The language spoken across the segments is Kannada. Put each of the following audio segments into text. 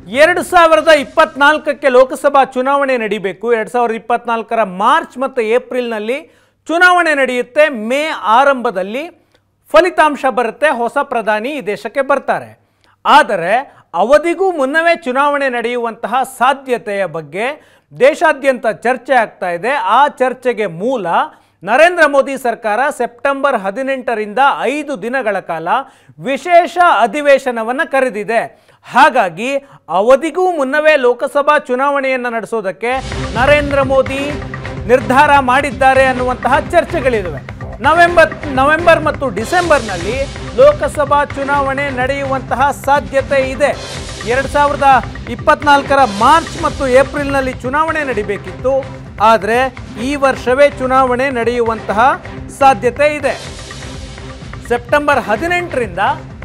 ಎರಡು ಸಾವಿರದ ಇಪ್ಪತ್ನಾಲ್ಕಕ್ಕೆ ಲೋಕಸಭಾ ಚುನಾವಣೆ ನಡೀಬೇಕು ಎರಡು ಸಾವಿರದ ಇಪ್ಪತ್ನಾಲ್ಕರ ಮಾರ್ಚ್ ಮತ್ತು ಏಪ್ರಿಲ್ನಲ್ಲಿ ಚುನಾವಣೆ ನಡೆಯುತ್ತೆ ಮೇ ಆರಂಭದಲ್ಲಿ ಫಲಿತಾಂಶ ಬರುತ್ತೆ ಹೊಸ ಪ್ರಧಾನಿ ಈ ದೇಶಕ್ಕೆ ಬರ್ತಾರೆ ಆದರೆ ಅವಧಿಗೂ ಮುನ್ನವೇ ಚುನಾವಣೆ ನಡೆಯುವಂತಹ ಸಾಧ್ಯತೆಯ ಬಗ್ಗೆ ದೇಶಾದ್ಯಂತ ಚರ್ಚೆ ಆಗ್ತಾ ಇದೆ ಆ ಚರ್ಚೆಗೆ ಮೂಲ ನರೇಂದ್ರ ಮೋದಿ ಸರ್ಕಾರ ಸೆಪ್ಟೆಂಬರ್ ಹದಿನೆಂಟರಿಂದ ಐದು ದಿನಗಳ ಕಾಲ ವಿಶೇಷ ಅಧಿವೇಶನವನ್ನು ಕರೆದಿದೆ ಹಾಗಾಗಿ ಅವಧಿಗೂ ಮುನ್ನವೇ ಲೋಕಸಭಾ ಚುನಾವಣೆಯನ್ನು ನಡೆಸೋದಕ್ಕೆ ನರೇಂದ್ರ ಮೋದಿ ನಿರ್ಧಾರ ಮಾಡಿದ್ದಾರೆ ಅನ್ನುವಂತಹ ಚರ್ಚೆಗಳಿವೆ ನವೆಂಬರ್ ನವೆಂಬರ್ ಮತ್ತು ಡಿಸೆಂಬರ್ನಲ್ಲಿ ಲೋಕಸಭಾ ಚುನಾವಣೆ ನಡೆಯುವಂತಹ ಸಾಧ್ಯತೆ ಇದೆ ಎರಡು ಸಾವಿರದ ಇಪ್ಪತ್ನಾಲ್ಕರ ಮಾರ್ಚ್ ಮತ್ತು ಏಪ್ರಿಲ್ನಲ್ಲಿ ಚುನಾವಣೆ ನಡಿಬೇಕಿತ್ತು ಆದರೆ ಈ ವರ್ಷವೇ ಚುನಾವಣೆ ನಡೆಯುವಂತಹ ಸಾಧ್ಯತೆ ಇದೆ ಸೆಪ್ಟೆಂಬರ್ ಹದಿನೆಂಟರಿಂದ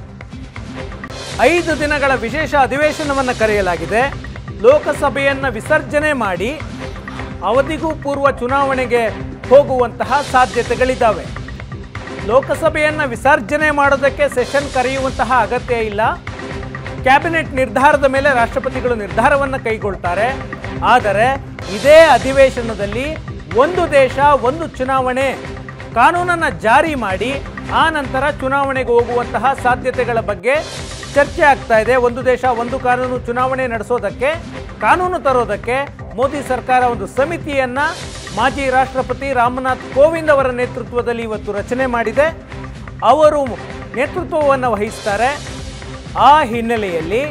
ಐದು ದಿನಗಳ ವಿಶೇಷ ಅಧಿವೇಶನವನ್ನು ಕರೆಯಲಾಗಿದೆ ಲೋಕಸಭೆಯನ್ನು ವಿಸರ್ಜನೆ ಮಾಡಿ ಅವಧಿಗೂ ಪೂರ್ವ ಚುನಾವಣೆಗೆ ಹೋಗುವಂತಹ ಸಾಧ್ಯತೆಗಳಿದ್ದಾವೆ ಲೋಕಸಭೆಯನ್ನು ವಿಸರ್ಜನೆ ಮಾಡೋದಕ್ಕೆ ಸೆಷನ್ ಕರೆಯುವಂತಹ ಅಗತ್ಯ ಇಲ್ಲ ಕ್ಯಾಬಿನೆಟ್ ನಿರ್ಧಾರದ ಮೇಲೆ ರಾಷ್ಟ್ರಪತಿಗಳು ನಿರ್ಧಾರವನ್ನು ಕೈಗೊಳ್ತಾರೆ ಆದರೆ ಇದೇ ಅಧಿವೇಶನದಲ್ಲಿ ಒಂದು ದೇಶ ಒಂದು ಚುನಾವಣೆ ಕಾನೂನನ್ನು ಜಾರಿ ಮಾಡಿ ಆ ನಂತರ ಚುನಾವಣೆಗೆ ಹೋಗುವಂತಹ ಸಾಧ್ಯತೆಗಳ ಬಗ್ಗೆ ಚರ್ಚೆ ಆಗ್ತಾ ಇದೆ ಒಂದು ದೇಶ ಒಂದು ಕಾನೂನು ಚುನಾವಣೆ ನಡೆಸೋದಕ್ಕೆ ಕಾನೂನು ತರೋದಕ್ಕೆ ಮೋದಿ ಸರ್ಕಾರ ಒಂದು ಸಮಿತಿಯನ್ನ ಮಾಜಿ ರಾಷ್ಟ್ರಪತಿ ರಾಮನಾಥ್ ಕೋವಿಂದ್ ಅವರ ನೇತೃತ್ವದಲ್ಲಿ ಇವತ್ತು ರಚನೆ ಮಾಡಿದೆ ಅವರು ನೇತೃತ್ವವನ್ನು ವಹಿಸ್ತಾರೆ ಆ ಹಿನ್ನೆಲೆಯಲ್ಲಿ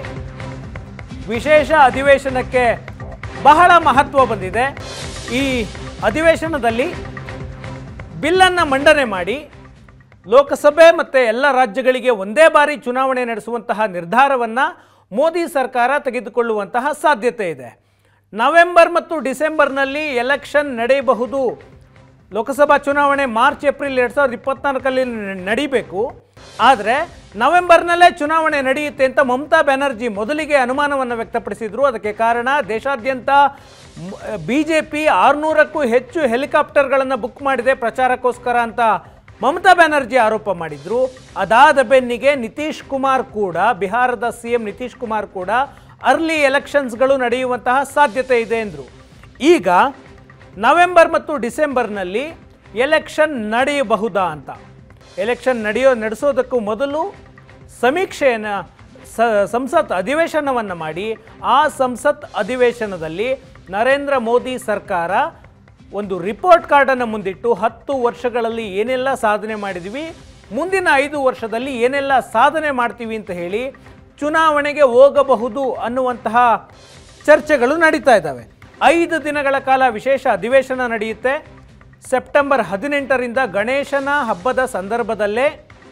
ವಿಶೇಷ ಅಧಿವೇಶನಕ್ಕೆ ಬಹಳ ಮಹತ್ವ ಬಂದಿದೆ ಈ ಅಧಿವೇಶನದಲ್ಲಿ ಬಿಲ್ಲನ್ನು ಮಂಡನೆ ಮಾಡಿ ಲೋಕಸಭೆ ಮತ್ತು ಎಲ್ಲ ರಾಜ್ಯಗಳಿಗೆ ಒಂದೇ ಬಾರಿ ಚುನಾವಣೆ ನಡೆಸುವಂತಹ ನಿರ್ಧಾರವನ್ನು ಮೋದಿ ಸರ್ಕಾರ ತೆಗೆದುಕೊಳ್ಳುವಂತಹ ಸಾಧ್ಯತೆ ಇದೆ ನವೆಂಬರ್ ಮತ್ತು ಡಿಸೆಂಬರ್ನಲ್ಲಿ ಎಲೆಕ್ಷನ್ ನಡೆಯಬಹುದು ಲೋಕಸಭಾ ಚುನಾವಣೆ ಮಾರ್ಚ್ ಏಪ್ರಿಲ್ ಎರಡು ಸಾವಿರದ ಇಪ್ಪತ್ನಾಲ್ಕಲ್ಲಿ ನ- ನಡೀಬೇಕು ಆದರೆ ನವೆಂಬರ್ನಲ್ಲೇ ಚುನಾವಣೆ ನಡೆಯುತ್ತೆ ಅಂತ ಮಮತಾ ಬ್ಯಾನರ್ಜಿ ಮೊದಲಿಗೆ ಅನುಮಾನವನ್ನು ವ್ಯಕ್ತಪಡಿಸಿದ್ರು ಅದಕ್ಕೆ ಕಾರಣ ದೇಶಾದ್ಯಂತ ಬಿ ಜೆ ಪಿ ಆರುನೂರಕ್ಕೂ ಹೆಚ್ಚು ಹೆಲಿಕಾಪ್ಟರ್ಗಳನ್ನು ಬುಕ್ ಮಾಡಿದೆ ಪ್ರಚಾರಕ್ಕೋಸ್ಕರ ಅಂತ ಮಮತಾ ಬ್ಯಾನರ್ಜಿ ಆರೋಪ ಮಾಡಿದ್ರು ಅದಾದ ಬೆನ್ನಿಗೆ ನಿತೀಶ್ ಕುಮಾರ್ ಕೂಡ ಬಿಹಾರದ ಸಿ ಎಂ ನಿತೀಶ್ ಕುಮಾರ್ ಕೂಡ ಅರ್ಲಿ ಎಲೆಕ್ಷನ್ಸ್ಗಳು ನಡೆಯುವಂತಹ ಸಾಧ್ಯತೆ ಇದೆ ಎಂದರು ಈಗ ನವೆಂಬರ್ ಮತ್ತು ಡಿಸೆಂಬರ್ನಲ್ಲಿ ಎಲೆಕ್ಷನ್ ನಡೆಯಬಹುದಾ ಅಂತ ಎಲೆಕ್ಷನ್ ನಡೆಯೋ ನಡೆಸೋದಕ್ಕೂ ಮೊದಲು ಸಮೀಕ್ಷೆಯನ್ನು ಸ ಸಂಸತ್ ಅಧಿವೇಶನವನ್ನು ಮಾಡಿ ಆ ಸಂಸತ್ ಅಧಿವೇಶನದಲ್ಲಿ ನರೇಂದ್ರ ಮೋದಿ ಸರ್ಕಾರ ಒಂದು ರಿಪೋರ್ಟ್ ಕಾರ್ಡನ್ನು ಮುಂದಿಟ್ಟು ಹತ್ತು ವರ್ಷಗಳಲ್ಲಿ ಏನೆಲ್ಲ ಸಾಧನೆ ಮಾಡಿದ್ವಿ ಮುಂದಿನ ಐದು ವರ್ಷದಲ್ಲಿ ಏನೆಲ್ಲ ಸಾಧನೆ ಮಾಡ್ತೀವಿ ಅಂತ ಹೇಳಿ ಚುನಾವಣೆಗೆ ಹೋಗಬಹುದು ಅನ್ನುವಂತಹ ಚರ್ಚೆಗಳು ನಡೀತಾ ಇದ್ದಾವೆ ಐದು ದಿನಗಳ ಕಾಲ ವಿಶೇಷ ಅಧಿವೇಶನ ನಡೆಯುತ್ತೆ ಸೆಪ್ಟೆಂಬರ್ ಹದಿನೆಂಟರಿಂದ ಗಣೇಶನ ಹಬ್ಬದ ಸಂದರ್ಭದಲ್ಲೇ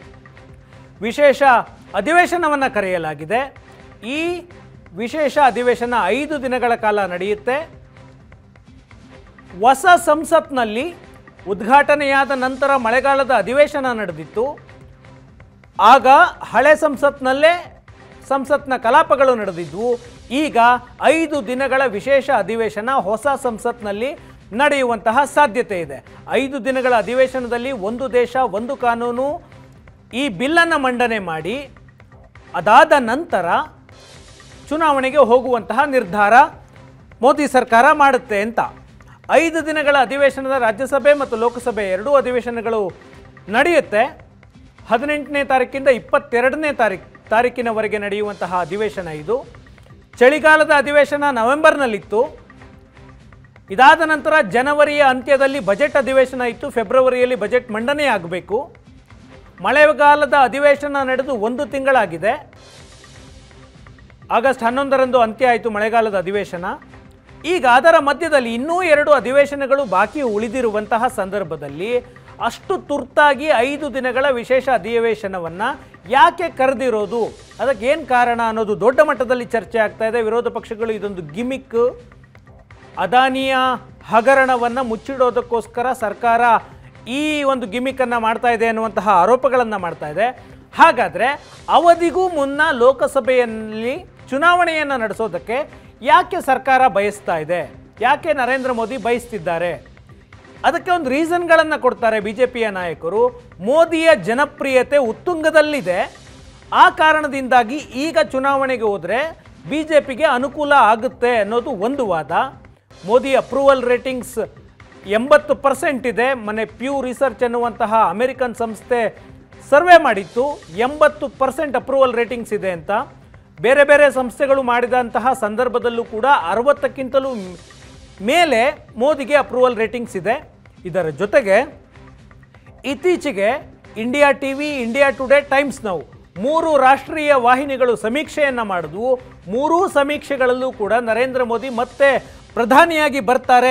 ವಿಶೇಷ ಅಧಿವೇಶನವನ್ನು ಕರೆಯಲಾಗಿದೆ ಈ ವಿಶೇಷ ಅಧಿವೇಶನ ಐದು ದಿನಗಳ ಕಾಲ ನಡೆಯುತ್ತೆ ಹೊಸ ಸಂಸತ್ನಲ್ಲಿ ಉದ್ಘಾಟನೆಯಾದ ನಂತರ ಮಳೆಗಾಲದ ಅಧಿವೇಶನ ನಡೆದಿತ್ತು ಆಗ ಹಳೆ ಸಂಸತ್ನಲ್ಲೇ ಸಂಸತ್ನ ಕಲಾಪಗಳು ನಡೆದಿದ್ವು ಈಗ ಐದು ದಿನಗಳ ವಿಶೇಷ ಅಧಿವೇಶನ ಹೊಸ ಸಂಸತ್ನಲ್ಲಿ ನಡೆಯುವಂತಹ ಸಾಧ್ಯತೆ ಇದೆ ಐದು ದಿನಗಳ ಅಧಿವೇಶನದಲ್ಲಿ ಒಂದು ದೇಶ ಒಂದು ಕಾನೂನು ಈ ಬಿಲ್ಲನ್ನು ಮಂಡನೆ ಮಾಡಿ ಅದಾದ ನಂತರ ಚುನಾವಣೆಗೆ ಹೋಗುವಂತಹ ನಿರ್ಧಾರ ಮೋದಿ ಸರ್ಕಾರ ಮಾಡುತ್ತೆ ಅಂತ ಐದು ದಿನಗಳ ಅಧಿವೇಶನದ ರಾಜ್ಯಸಭೆ ಮತ್ತು ಲೋಕಸಭೆ ಎರಡೂ ಅಧಿವೇಶನಗಳು ನಡೆಯುತ್ತೆ ಹದಿನೆಂಟನೇ ತಾರೀಕಿಂದ ಇಪ್ಪತ್ತೆರಡನೇ ತಾರೀಕು ತಾರೀಕಿನವರೆಗೆ ನಡೆಯುವಂತಹ ಅಧಿವೇಶನ ಇದು ಚಳಿಗಾಲದ ಅಧಿವೇಶನ ನವೆಂಬರ್ನಲ್ಲಿತ್ತು ಇದಾದ ನಂತರ ಜನವರಿಯ ಅಂತ್ಯದಲ್ಲಿ ಬಜೆಟ್ ಅಧಿವೇಶನ ಇತ್ತು ಫೆಬ್ರವರಿಯಲ್ಲಿ ಬಜೆಟ್ ಮಂಡನೆ ಆಗಬೇಕು ಮಳೆಗಾಲದ ಅಧಿವೇಶನ ನಡೆದು ಒಂದು ತಿಂಗಳಾಗಿದೆ ಆಗಸ್ಟ್ ಹನ್ನೊಂದರಂದು ಅಂತ್ಯ ಆಯಿತು ಮಳೆಗಾಲದ ಅಧಿವೇಶನ ಈಗ ಅದರ ಮಧ್ಯದಲ್ಲಿ ಇನ್ನೂ ಎರಡು ಅಧಿವೇಶನಗಳು ಬಾಕಿ ಉಳಿದಿರುವಂತಹ ಸಂದರ್ಭದಲ್ಲಿ ಅಷ್ಟು ತುರ್ತಾಗಿ ಐದು ದಿನಗಳ ವಿಶೇಷ ಅಧಿವೇಶನವನ್ನು ಯಾಕೆ ಕರೆದಿರೋದು ಅದಕ್ಕೆ ಏನು ಕಾರಣ ಅನ್ನೋದು ದೊಡ್ಡ ಮಟ್ಟದಲ್ಲಿ ಚರ್ಚೆ ಆಗ್ತಾ ಇದೆ ವಿರೋಧ ಪಕ್ಷಗಳು ಇದೊಂದು ಗಿಮಿಕ್ ಅದಾನಿಯ ಹಗರಣವನ್ನು ಮುಚ್ಚಿಡೋದಕ್ಕೋಸ್ಕರ ಸರ್ಕಾರ ಈ ಒಂದು ಗಿಮಿಕನ್ನು ಮಾಡ್ತಾ ಇದೆ ಅನ್ನುವಂತಹ ಆರೋಪಗಳನ್ನು ಮಾಡ್ತಾ ಇದೆ ಹಾಗಾದರೆ ಅವಧಿಗೂ ಮುನ್ನ ಲೋಕಸಭೆಯಲ್ಲಿ ಚುನಾವಣೆಯನ್ನು ನಡೆಸೋದಕ್ಕೆ ಯಾಕೆ ಸರ್ಕಾರ ಬಯಸ್ತಾ ಇದೆ ಯಾಕೆ ನರೇಂದ್ರ ಮೋದಿ ಬಯಸ್ತಿದ್ದಾರೆ ಅದಕ್ಕೆ ಒಂದು ರೀಸನ್ಗಳನ್ನು ಕೊಡ್ತಾರೆ ಬಿ ಜೆ ಪಿಯ ನಾಯಕರು ಮೋದಿಯ ಜನಪ್ರಿಯತೆ ಉತ್ತುಂಗದಲ್ಲಿದೆ ಆ ಕಾರಣದಿಂದಾಗಿ ಈಗ ಚುನಾವಣೆಗೆ ಹೋದರೆ ಬಿ ಜೆ ಪಿಗೆ ಅನುಕೂಲ ಆಗುತ್ತೆ ಅನ್ನೋದು ಒಂದು ವಾದ ಮೋದಿ ಅಪ್ರೂವಲ್ ರೇಟಿಂಗ್ಸ್ ಎಂಬತ್ತು ಪರ್ಸೆಂಟ್ ಇದೆ ಮನೆ ಪ್ಯೂ ರಿಸರ್ಚ್ ಅನ್ನುವಂತಹ ಅಮೆರಿಕನ್ ಸಂಸ್ಥೆ ಸರ್ವೆ ಮಾಡಿತ್ತು ಎಂಬತ್ತು ಪರ್ಸೆಂಟ್ ಅಪ್ರೂವಲ್ ರೇಟಿಂಗ್ಸ್ ಇದೆ ಅಂತ ಬೇರೆ ಬೇರೆ ಸಂಸ್ಥೆಗಳು ಮಾಡಿದಂತಹ ಸಂದರ್ಭದಲ್ಲೂ ಕೂಡ ಅರವತ್ತಕ್ಕಿಂತಲೂ ಮ್- ಮೇಲೆ ಮೋದಿಗೆ ಅಪ್ರೂವಲ್ ರೇಟಿಂಗ್ಸ್ ಇದೆ ಇದರ ಜೊತೆಗೆ ಇತ್ತೀಚೆಗೆ India TV India Today Times ನಾವು ಮೂರು ರಾಷ್ಟ್ರೀಯ ವಾಹಿನಿಗಳು ಸಮೀಕ್ಷೆಯನ್ನು ಮಾಡಿದ್ವು ಮೂರೂ ಸಮೀಕ್ಷೆಗಳಲ್ಲೂ ಕೂಡ ನರೇಂದ್ರ ಮೋದಿ ಮತ್ತೆ ಪ್ರಧಾನಿಯಾಗಿ ಬರ್ತಾರೆ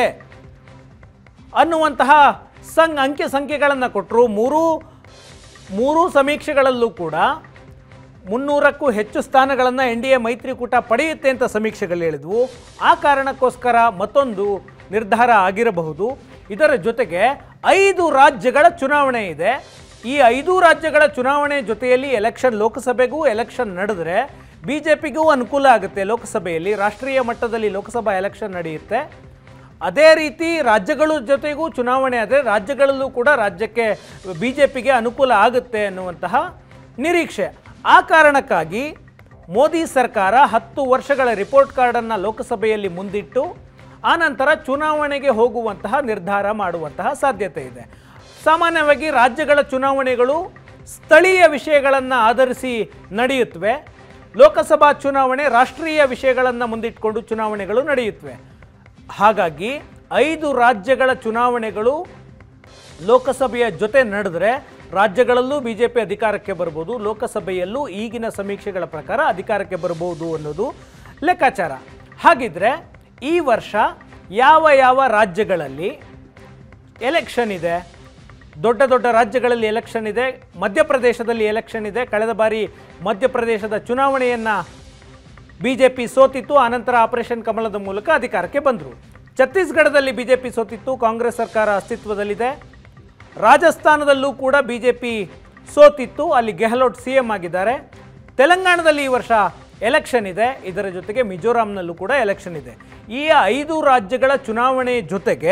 ಅನ್ನುವಂತಹ ಸಂಘ ಅಂಕೆ ಸಂಖ್ಯೆಗಳನ್ನು ಕೊಟ್ಟರು ಮೂರೂ ಮೂರೂ ಸಮೀಕ್ಷೆಗಳಲ್ಲೂ ಕೂಡ ಮುನ್ನೂರಕ್ಕೂ ಹೆಚ್ಚು ಸ್ಥಾನಗಳನ್ನು ಎನ್ ಡಿ ಎ ಮೈತ್ರಿಕೂಟ ಪಡೆಯುತ್ತೆ ಅಂತ ಸಮೀಕ್ಷೆಗಳು ಹೇಳಿದ್ವು ಆ ಕಾರಣಕ್ಕೋಸ್ಕರ ಮತ್ತೊಂದು ನಿರ್ಧಾರ ಆಗಿರಬಹುದು ಇದರ ಜೊತೆಗೆ ಐದು ರಾಜ್ಯಗಳ ಚುನಾವಣೆ ಇದೆ ಈ ಐದು ರಾಜ್ಯಗಳ ಚುನಾವಣೆ ಜೊತೆಯಲ್ಲಿ ಎಲೆಕ್ಷನ್ ಲೋಕಸಭೆಗೂ ಎಲೆಕ್ಷನ್ ನಡೆದ್ರೆ ಬಿ ಜೆ ಪಿಗೂ ಅನುಕೂಲ ಆಗುತ್ತೆ ಲೋಕಸಭೆಯಲ್ಲಿ ರಾಷ್ಟ್ರೀಯ ಮಟ್ಟದಲ್ಲಿ ಲೋಕಸಭಾ ಎಲೆಕ್ಷನ್ ನಡೆಯುತ್ತೆ ಅದೇ ರೀತಿ ರಾಜ್ಯಗಳ ಜೊತೆಗೂ ಚುನಾವಣೆ ಆದರೆ ರಾಜ್ಯಗಳಲ್ಲೂ ಕೂಡ ರಾಜ್ಯಕ್ಕೆ ಬಿ ಜೆ ಪಿಗೆ ಅನುಕೂಲ ಆಗುತ್ತೆ ಅನ್ನುವಂತಹ ನಿರೀಕ್ಷೆ ಆ ಕಾರಣಕ್ಕಾಗಿ ಮೋದಿ ಸರ್ಕಾರ ಹತ್ತು ವರ್ಷಗಳ ರಿಪೋರ್ಟ್ ಕಾರ್ಡನ್ನು ಲೋಕಸಭೆಯಲ್ಲಿ ಮುಂದಿಟ್ಟು ಆನಂತರ ಚುನಾವಣೆಗೆ ಹೋಗುವಂತಹ ನಿರ್ಧಾರ ಮಾಡುವಂತಹ ಸಾಧ್ಯತೆ ಇದೆ ಸಾಮಾನ್ಯವಾಗಿ ರಾಜ್ಯಗಳ ಚುನಾವಣೆಗಳು ಸ್ಥಳೀಯ ವಿಷಯಗಳನ್ನು ಆಧರಿಸಿ ನಡೆಯುತ್ತವೆ ಲೋಕಸಭಾ ಚುನಾವಣೆ ರಾಷ್ಟ್ರೀಯ ವಿಷಯಗಳನ್ನು ಮುಂದಿಟ್ಕೊಂಡು ಚುನಾವಣೆಗಳು ನಡೆಯುತ್ತವೆ ಹಾಗಾಗಿ ಐದು ರಾಜ್ಯಗಳ ಚುನಾವಣೆಗಳು ಲೋಕಸಭೆಯ ಜೊತೆ ನಡೆದ್ರೆ ರಾಜ್ಯಗಳಲ್ಲೂ ಬಿ ಜೆ ಪಿ ಅಧಿಕಾರಕ್ಕೆ ಬರ್ಬೋದು ಲೋಕಸಭೆಯಲ್ಲೂ ಈಗಿನ ಸಮೀಕ್ಷೆಗಳ ಪ್ರಕಾರ ಅಧಿಕಾರಕ್ಕೆ ಬರ್ಬೋದು ಅನ್ನೋದು ಲೆಕ್ಕಾಚಾರ ಹಾಗಿದ್ರೆ ಈ ವರ್ಷ ಯಾವ ಯಾವ ರಾಜ್ಯಗಳಲ್ಲಿ ಎಲೆಕ್ಷನ್ ಇದೆ ದೊಡ್ಡ ದೊಡ್ಡ ರಾಜ್ಯಗಳಲ್ಲಿ ಎಲೆಕ್ಷನ್ ಇದೆ ಮಧ್ಯಪ್ರದೇಶದಲ್ಲಿ ಎಲೆಕ್ಷನ್ ಇದೆ ಕಳೆದ ಬಾರಿ ಮಧ್ಯಪ್ರದೇಶದ ಚುನಾವಣೆಯನ್ನು ಬಿ ಜೆ ಪಿ ಸೋತಿತ್ತು ಆನಂತರ ಆಪರೇಷನ್ ಕಮಲದ ಮೂಲಕ ಅಧಿಕಾರಕ್ಕೆ ಬಂದರು ಛತ್ತೀಸ್ಗಢದಲ್ಲಿ ಬಿ ಜೆ ಪಿ ಸೋತಿತ್ತು ಕಾಂಗ್ರೆಸ್ ಸರ್ಕಾರ ಅಸ್ತಿತ್ವದಲ್ಲಿದೆ ರಾಜಸ್ಥಾನದಲ್ಲೂ ಕೂಡ ಬಿ ಜೆ ಪಿ ಸೋತಿತ್ತು ಅಲ್ಲಿ ಗೆಹ್ಲೋಟ್ ಸಿ ಎಂ ಆಗಿದ್ದಾರೆ ತೆಲಂಗಾಣದಲ್ಲಿ ಈ ವರ್ಷ ಎಲೆಕ್ಷನ್ ಇದೆ ಇದರ ಜೊತೆಗೆ ಮಿಜೋರಾಂನಲ್ಲೂ ಕೂಡ ಎಲೆಕ್ಷನ್ ಇದೆ ಈ ಐದು ರಾಜ್ಯಗಳ ಚುನಾವಣೆ ಜೊತೆಗೆ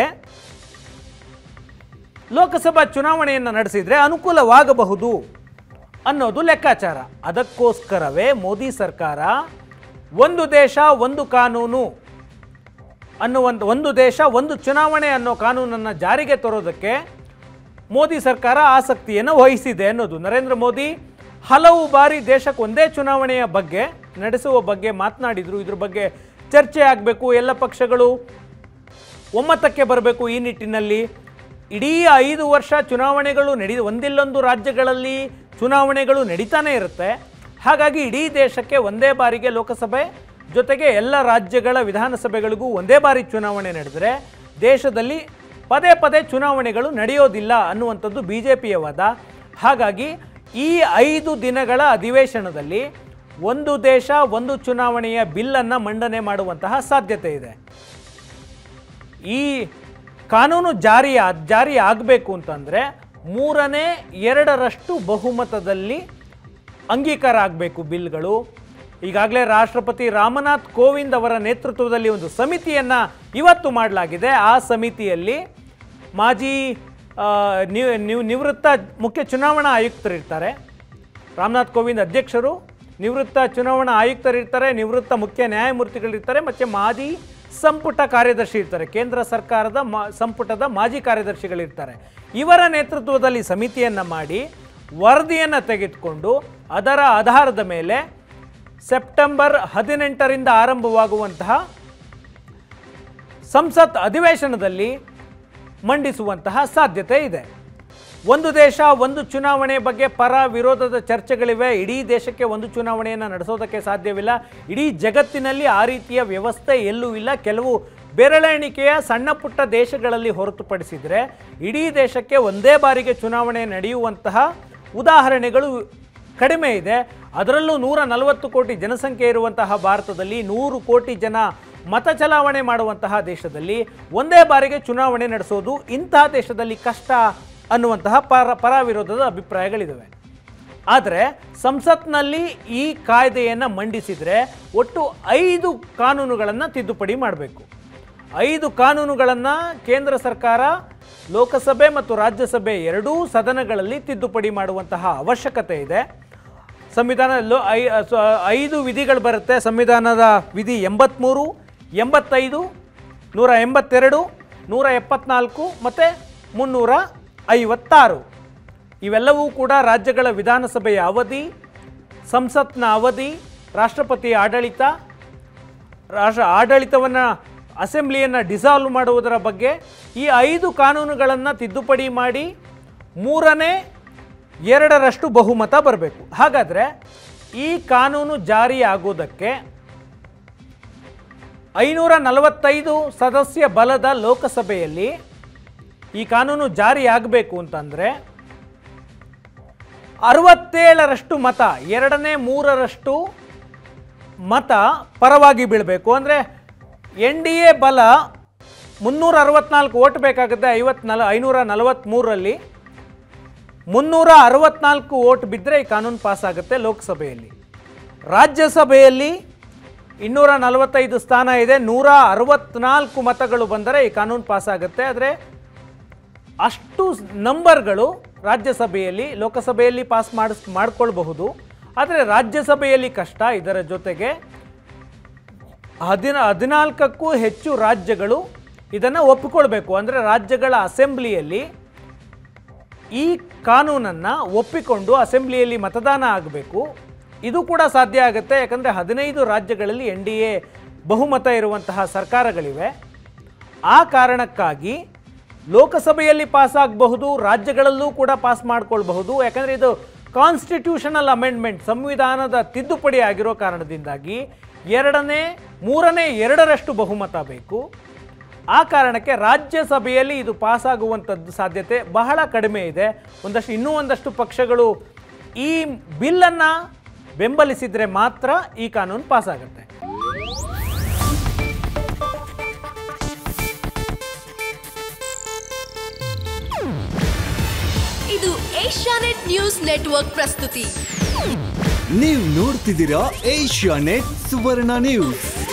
ಲೋಕಸಭಾ ಚುನಾವಣೆಯನ್ನು ನಡೆಸಿದರೆ ಅನುಕೂಲವಾಗಬಹುದು ಅನ್ನೋದು ಲೆಕ್ಕಾಚಾರ ಅದಕ್ಕೋಸ್ಕರವೇ ಮೋದಿ ಸರ್ಕಾರ ಒಂದು ದೇಶ ಒಂದು ಕಾನೂನು ಅನ್ನುವಂಥ ಒಂದು ದೇಶ ಒಂದು ಚುನಾವಣೆ ಅನ್ನೋ ಕಾನೂನನ್ನು ಜಾರಿಗೆ ತರೋದಕ್ಕೆ ಮೋದಿ ಸರ್ಕಾರ ಆಸಕ್ತಿಯನ್ನು ವಹಿಸಿದೆ ಅನ್ನೋದು ನರೇಂದ್ರ ಮೋದಿ ಹಲವು ಬಾರಿ ದೇಶಕ್ಕೆ ಒಂದೇ ಚುನಾವಣೆಯ ಬಗ್ಗೆ ನಡೆಸುವ ಬಗ್ಗೆ ಮಾತನಾಡಿದರು ಇದ್ರ ಬಗ್ಗೆ ಚರ್ಚೆ ಆಗಬೇಕು ಎಲ್ಲ ಪಕ್ಷಗಳು ಒಮ್ಮತಕ್ಕೆ ಬರಬೇಕು ಈ ನಿಟ್ಟಿನಲ್ಲಿ ಇಡೀ ಐದು ವರ್ಷ ಚುನಾವಣೆಗಳು ನಡಿ ಒಂದಿಲ್ಲೊಂದು ರಾಜ್ಯಗಳಲ್ಲಿ ಚುನಾವಣೆಗಳು ನಡೀತಾನೆ ಇರುತ್ತೆ ಹಾಗಾಗಿ ಇಡೀ ದೇಶಕ್ಕೆ ಒಂದೇ ಬಾರಿಗೆ ಲೋಕಸಭೆ ಜೊತೆಗೆ ಎಲ್ಲ ರಾಜ್ಯಗಳ ವಿಧಾನಸಭೆಗಳಿಗೂ ಒಂದೇ ಬಾರಿ ಚುನಾವಣೆ ನಡೆದರೆ ದೇಶದಲ್ಲಿ ಪದೇ ಪದೇ ಚುನಾವಣೆಗಳು ನಡೆಯೋದಿಲ್ಲ ಅನ್ನುವಂಥದ್ದು ಬಿ ಜೆ ಪಿಯ ವಾದ ಹಾಗಾಗಿ ಈ ಐದು ದಿನಗಳ ಅಧಿವೇಶನದಲ್ಲಿ ಒಂದು ದೇಶ ಒಂದು ಚುನಾವಣೆಯ ಬಿಲ್ಲನ್ನು ಮಂಡನೆ ಮಾಡುವಂತಹ ಸಾಧ್ಯತೆ ಇದೆ ಈ ಕಾನೂನು ಜಾರಿ ಜಾರಿ ಆಗಬೇಕು ಅಂತಂದರೆ ಮೂರನೇ ಎರಡರಷ್ಟು ಬಹುಮತದಲ್ಲಿ ಅಂಗೀಕಾರ ಆಗಬೇಕು ಬಿಲ್ಗಳು ಈಗಾಗಲೇ ರಾಷ್ಟ್ರಪತಿ ರಾಮನಾಥ್ ಕೋವಿಂದ್ ಅವರ ನೇತೃತ್ವದಲ್ಲಿ ಒಂದು ಸಮಿತಿಯನ್ನು ಇವತ್ತು ಮಾಡಲಾಗಿದೆ ಆ ಸಮಿತಿಯಲ್ಲಿ ಮಾಜಿ ಆ, ನಿವ್- ನಿವ್- ನಿವೃತ್ತ ಮುಖ್ಯ ಚುನಾವಣಾ ಆಯುಕ್ತರಿರ್ತಾರೆ ರಾಮನಾಥ್ ಕೋವಿಂದ್ ಅಧ್ಯಕ್ಷರು ನಿವೃತ್ತ ಚುನಾವಣಾ ಆಯುಕ್ತರಿರ್ತಾರೆ ನಿವೃತ್ತ ಮುಖ್ಯ ನ್ಯಾಯಮೂರ್ತಿಗಳಿರ್ತಾರೆ ಮತ್ತು ಮಾಜಿ ಸಂಪುಟ ಕಾರ್ಯದರ್ಶಿ ಇರ್ತಾರೆ ಕೇಂದ್ರ ಸರ್ಕಾರದ ಮಾ ಸಂಪುಟದ ಮಾಜಿ ಕಾರ್ಯದರ್ಶಿಗಳಿರ್ತಾರೆ ಇವರ ನೇತೃತ್ವದಲ್ಲಿ ಸಮಿತಿಯನ್ನು ಮಾಡಿ ವರದಿಯನ್ನು ತೆಗೆದುಕೊಂಡು ಅದರ ಆಧಾರದ ಮೇಲೆ ಸೆಪ್ಟೆಂಬರ್ ಹದಿನೆಂಟರಿಂದ ಆರಂಭವಾಗುವಂತಹ ಸಂಸತ್ ಅಧಿವೇಶನದಲ್ಲಿ ಮಂಡಿಸುವಂತಹ ಸಾಧ್ಯತೆ ಇದೆ ಒಂದು ದೇಶ ಒಂದು ಚುನಾವಣೆ ಬಗ್ಗೆ ಪರ ವಿರೋಧದ ಚರ್ಚೆಗಳಿವೆ ಇಡೀ ದೇಶಕ್ಕೆ ಒಂದು ಚುನಾವಣೆಯನ್ನು ನಡೆಸೋದಕ್ಕೆ ಸಾಧ್ಯವಿಲ್ಲ ಇಡೀ ಜಗತ್ತಿನಲ್ಲಿ ಆ ರೀತಿಯ ವ್ಯವಸ್ಥೆ ಎಲ್ಲೂ ಇಲ್ಲ ಕೆಲವು ಬೆರಳೆಣಿಕೆಯ ಸಣ್ಣ ಪುಟ್ಟ ದೇಶಗಳಲ್ಲಿ ಹೊರತುಪಡಿಸಿದರೆ ಇಡೀ ದೇಶಕ್ಕೆ ಒಂದೇ ಬಾರಿಗೆ ಚುನಾವಣೆ ನಡೆಯುವಂತಹ ಉದಾಹರಣೆಗಳು ಕಡಿಮೆ ಇದೆ ಅದರಲ್ಲೂ ನೂರ ನಲವತ್ತು ಕೋಟಿ ಜನಸಂಖ್ಯೆ ಇರುವಂತಹ ಭಾರತದಲ್ಲಿ ನೂರು ಕೋಟಿ ಜನ ಮತ ಚಲಾವಣೆ ಮಾಡುವಂತಹ ದೇಶದಲ್ಲಿ ಒಂದೇ ಬಾರಿಗೆ ಚುನಾವಣೆ ನಡೆಸೋದು ಇಂತಹ ದೇಶದಲ್ಲಿ ಕಷ್ಟ ಅನ್ನುವಂತಹ ಪರ ಪರ ವಿರೋಧದ ಅಭಿಪ್ರಾಯಗಳಿದ್ದಾವೆ ಆದರೆ ಸಂಸತ್ನಲ್ಲಿ ಈ ಕಾಯ್ದೆಯನ್ನು ಮಂಡಿಸಿದರೆ ಒಟ್ಟು ಐದು ಕಾನೂನುಗಳನ್ನು ತಿದ್ದುಪಡಿ ಮಾಡಬೇಕು ಐದು ಕಾನೂನುಗಳನ್ನು ಕೇಂದ್ರ ಸರ್ಕಾರ ಲೋಕಸಭೆ ಮತ್ತು ರಾಜ್ಯಸಭೆ ಎರಡೂ ಸದನಗಳಲ್ಲಿ ತಿದ್ದುಪಡಿ ಮಾಡುವಂತಹ ಅವಶ್ಯಕತೆ ಇದೆ ಸಂವಿಧಾನ ಲೋ ಐ ಸೊ ಐದು ವಿಧಿಗಳು ಬರುತ್ತೆ ಸಂವಿಧಾನದ ವಿಧಿ ಎಂಬತ್ತ್ಮೂರು ಎಂಬತ್ತೈದು ನೂರ ಎಂಬತ್ತೆರಡು ನೂರ ಎಪ್ಪತ್ನಾಲ್ಕು ಮತ್ತು ಮುನ್ನೂರ ಐವತ್ತಾರು ಇವೆಲ್ಲವೂ ಕೂಡ ರಾಜ್ಯಗಳ ವಿಧಾನಸಭೆಯ ಅವಧಿ ಸಂಸತ್ನ ಅವಧಿ ರಾಷ್ಟ್ರಪತಿ ಆಡಳಿತ ರಾಷ್ಟ್ರ ಆಡಳಿತವನ್ನು ಅಸೆಂಬ್ಲಿಯನ್ನು ಡಿಸಾಲ್ವ್ ಮಾಡುವುದರ ಬಗ್ಗೆ ಈ ಐದು ಕಾನೂನುಗಳನ್ನು ತಿದ್ದುಪಡಿ ಮಾಡಿ ಮೂರನೇ ಎರಡರಷ್ಟು ಬಹುಮತ ಬರಬೇಕು ಹಾಗಾದರೆ ಈ ಕಾನೂನು ಜಾರಿಯಾಗುವುದಕ್ಕೆ ಐನೂರ ನಲವತ್ತೈದು ಸದಸ್ಯ ಬಲದ ಲೋಕಸಭೆಯಲ್ಲಿ ಈ ಕಾನೂನು ಜಾರಿಯಾಗಬೇಕು ಅಂತಂದರೆ ಅರವತ್ತೇಳರಷ್ಟು ಮತ ಎರಡನೇ ಮೂರರಷ್ಟು ಮತ ಪರವಾಗಿ ಬೀಳಬೇಕು ಅಂದರೆ ಎನ್ ಡಿ ಎ ಬಲ ಮುನ್ನೂರ ಅರವತ್ನಾಲ್ಕು ಓಟ್ ಬೇಕಾಗುತ್ತೆ ಐವತ್ತು ನಲ ಐನೂರ ನಲವತ್ತ್ಮೂರರಲ್ಲಿ ಮುನ್ನೂರ ಅರವತ್ನಾಲ್ಕು ಓಟ್ ಬಿದ್ದರೆ ಈ ಕಾನೂನು ಪಾಸ್ ಆಗುತ್ತೆ ಲೋಕಸಭೆಯಲ್ಲಿ ರಾಜ್ಯಸಭೆಯಲ್ಲಿ ಇನ್ನೂರ ನಲವತ್ತೈದು ಸ್ಥಾನ ಇದೆ ನೂರ ಅರವತ್ನಾಲ್ಕು ಮತಗಳು ಬಂದರೆ ಈ ಕಾನೂನು ಪಾಸ್ ಆಗುತ್ತೆ ಆದರೆ ಅಷ್ಟು ನಂಬರ್ಗಳು ರಾಜ್ಯಸಭೆಯಲ್ಲಿ ಲೋಕಸಭೆಯಲ್ಲಿ ಪಾಸ್ ಮಾಡಿಸ್ ಮಾಡ್ಕೊಳ್ಬಹುದು ಆದರೆ ರಾಜ್ಯಸಭೆಯಲ್ಲಿ ಕಷ್ಟ ಇದರ ಜೊತೆಗೆ ಹದಿನ ಹದಿನಾಲ್ಕಕ್ಕೂ ಹೆಚ್ಚು ರಾಜ್ಯಗಳು ಇದನ್ನು ಒಪ್ಪಿಕೊಳ್ಬೇಕು ಅಂದರೆ ರಾಜ್ಯಗಳ ಅಸೆಂಬ್ಲಿಯಲ್ಲಿ ಈ ಕಾನೂನನ್ನು ಒಪ್ಪಿಕೊಂಡು ಅಸೆಂಬ್ಲಿಯಲ್ಲಿ ಮತದಾನ ಆಗಬೇಕು ಇದು ಕೂಡ ಸಾಧ್ಯ ಆಗುತ್ತೆ ಯಾಕಂದರೆ ಹದಿನೈದು ರಾಜ್ಯಗಳಲ್ಲಿ ಎನ್ ಡಿ ಎ ಬಹುಮತ ಇರುವಂತಹ ಸರ್ಕಾರಗಳಿವೆ ಆ ಕಾರಣಕ್ಕಾಗಿ ಲೋಕಸಭೆಯಲ್ಲಿ ಪಾಸ್ ಆಗಬಹುದು ರಾಜ್ಯಗಳಲ್ಲೂ ಕೂಡ ಪಾಸ್ ಮಾಡ್ಕೊಳ್ಬಹುದು ಯಾಕಂದರೆ ಇದು ಕಾನ್ಸ್ಟಿಟ್ಯೂಷನಲ್ ಅಮೆಂಡ್ಮೆಂಟ್ ಸಂವಿಧಾನದ ತಿದ್ದುಪಡಿ ಆಗಿರೋ ಕಾರಣದಿಂದಾಗಿ ಎರಡನೇ ಮೂರನೇ ಎರಡರಷ್ಟು ಬಹುಮತ ಬೇಕು ಆ ಕಾರಣಕ್ಕೆ ರಾಜ್ಯಸಭೆಯಲ್ಲಿ ಇದು ಪಾಸ್ ಆಗುವಂಥದ್ದು ಸಾಧ್ಯತೆ ಬಹಳ ಕಡಿಮೆ ಇದೆ ಒಂದಷ್ಟು ಇನ್ನೂ ಒಂದಷ್ಟು ಪಕ್ಷಗಳು ಈ ಬಿಲ್ಲನ್ನು ಬೆಂಬಲಿಸಿದರೆ ಮಾತ್ರ ಈ ಕಾನೂನು ಪಾಸ್ ಆಗುತ್ತೆ ಇದು ಏಷ್ಯಾನೆಟ್ ನ್ಯೂಸ್ ನೆಟ್ವರ್ಕ್ ಪ್ರಸ್ತುತಿ ನೀವು ನೋಡ್ತಿದ್ದೀರಾ ಏಷ್ಯಾ ನೆಟ್ ಸುವರ್ಣ ನ್ಯೂಸ್